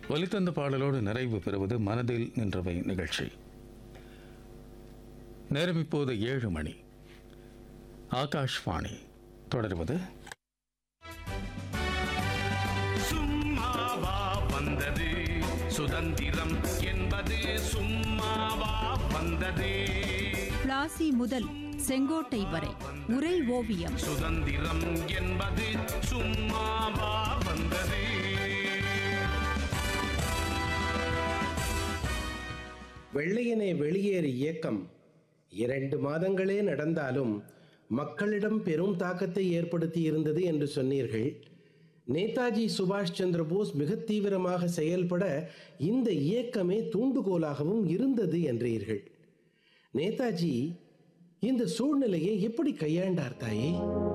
ஒலித்தந்த பாடலோடு நிறைவு பெறுவது மனதில் நின்றவை நிகழ்ச்சி நேரம் இப்போது ஏழு மணி ஆகாஷ்வாணி தொடர்வது சும்மாவா வந்தது சுதந்திரம் என்பது சும்மாவா வந்தது பிளாசி முதல் செங்கோட்டை வரை உரை ஓவியம் சுதந்திரம் என்பது சும்மாவா வந்தது வெள்ளையனே வெளியேறு இயக்கம் இரண்டு மாதங்களே நடந்தாலும் மக்களிடம் பெரும் தாக்கத்தை ஏற்படுத்தி இருந்தது என்று சொன்னீர்கள் நேதாஜி சுபாஷ் சந்திர போஸ் மிக தீவிரமாக செயல்பட இந்த இயக்கமே தூண்டுகோலாகவும் இருந்தது என்றீர்கள் நேதாஜி இந்த சூழ்நிலையை எப்படி கையாண்டார் தாயே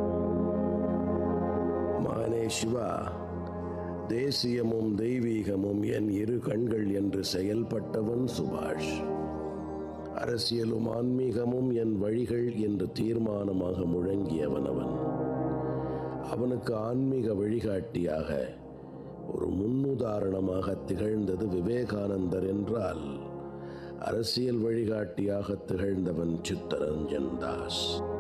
மானே சிவா தேசியமும் தெய்வீகமும் என் இரு கண்கள் என்று செயல்பட்டவன் சுபாஷ் அரசியலும் ஆன்மீகமும் என் வழிகள் என்று தீர்மானமாக முழங்கியவன் அவன் அவனுக்கு ஆன்மீக வழிகாட்டியாக ஒரு முன்னுதாரணமாக திகழ்ந்தது விவேகானந்தர் என்றால் அரசியல் வழிகாட்டியாக திகழ்ந்தவன் சித்தரஞ்சன் தாஸ்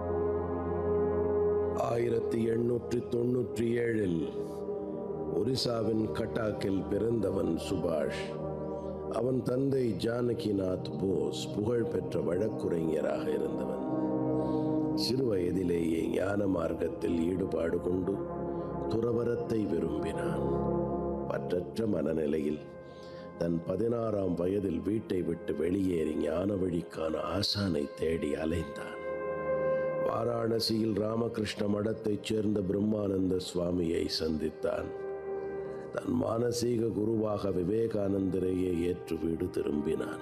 ஆயிரத்தி எண்ணூற்றி தொண்ணூற்றி ஏழில் ஒரிசாவின் கட்டாக்கில் பிறந்தவன் சுபாஷ் அவன் தந்தை ஜானகிநாத் போஸ் புகழ்பெற்ற வழக்குரைஞராக இருந்தவன் சிறு வயதிலேயே ஞான மார்க்கத்தில் ஈடுபாடு கொண்டு துறவரத்தை விரும்பினான் பற்றற்ற மனநிலையில் தன் பதினாறாம் வயதில் வீட்டை விட்டு வெளியேறி ஞான வழிக்கான ஆசானை தேடி அலைந்தான் வாராணசியில் ராமகிருஷ்ண மடத்தைச் சேர்ந்த பிரம்மானந்த சுவாமியை சந்தித்தான் தன் மானசீக குருவாக விவேகானந்தரையே ஏற்று வீடு திரும்பினான்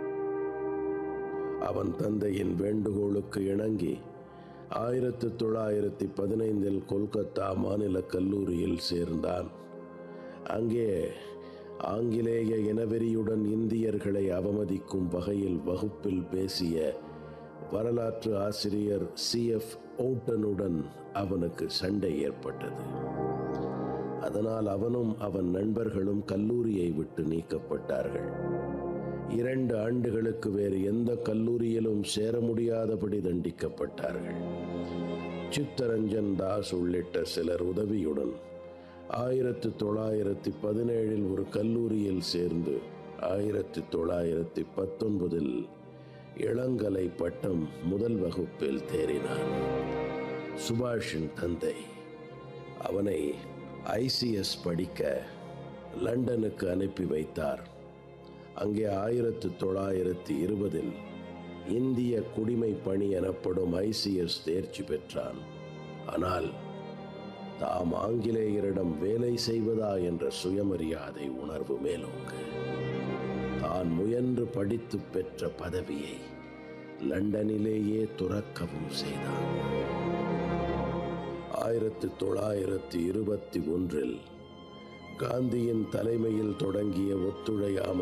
அவன் தந்தையின் வேண்டுகோளுக்கு இணங்கி ஆயிரத்து தொள்ளாயிரத்தி பதினைந்தில் கொல்கத்தா மாநில கல்லூரியில் சேர்ந்தான் அங்கே ஆங்கிலேய இனவெறியுடன் இந்தியர்களை அவமதிக்கும் வகையில் வகுப்பில் பேசிய வரலாற்று ஆசிரியர் சி எஃப் ஓட்டனுடன் அவனுக்கு சண்டை ஏற்பட்டது அதனால் அவனும் அவன் நண்பர்களும் கல்லூரியை விட்டு நீக்கப்பட்டார்கள் இரண்டு ஆண்டுகளுக்கு வேறு எந்த கல்லூரியிலும் சேர முடியாதபடி தண்டிக்கப்பட்டார்கள் சித்தரஞ்சன் தாஸ் உள்ளிட்ட சிலர் உதவியுடன் ஆயிரத்து தொள்ளாயிரத்தி பதினேழில் ஒரு கல்லூரியில் சேர்ந்து ஆயிரத்தி தொள்ளாயிரத்தி பத்தொன்பதில் இளங்கலை பட்டம் முதல் வகுப்பில் தேறினான் சுபாஷின் தந்தை அவனை ஐசிஎஸ் படிக்க லண்டனுக்கு அனுப்பி வைத்தார் அங்கே ஆயிரத்து தொள்ளாயிரத்தி இருபதில் இந்திய குடிமை பணி எனப்படும் ஐசிஎஸ் தேர்ச்சி பெற்றான் ஆனால் தாம் ஆங்கிலேயரிடம் வேலை செய்வதா என்ற சுயமரியாதை உணர்வு மேலோங்கு தான் முயன்று படித்து பெற்ற பதவியை லண்டனிலேயே துறக்கவும் செய்தான் ஆயிரத்தி தொள்ளாயிரத்தி இருபத்தி ஒன்றில் காந்தியின் தலைமையில் தொடங்கிய ஒத்துழையாமை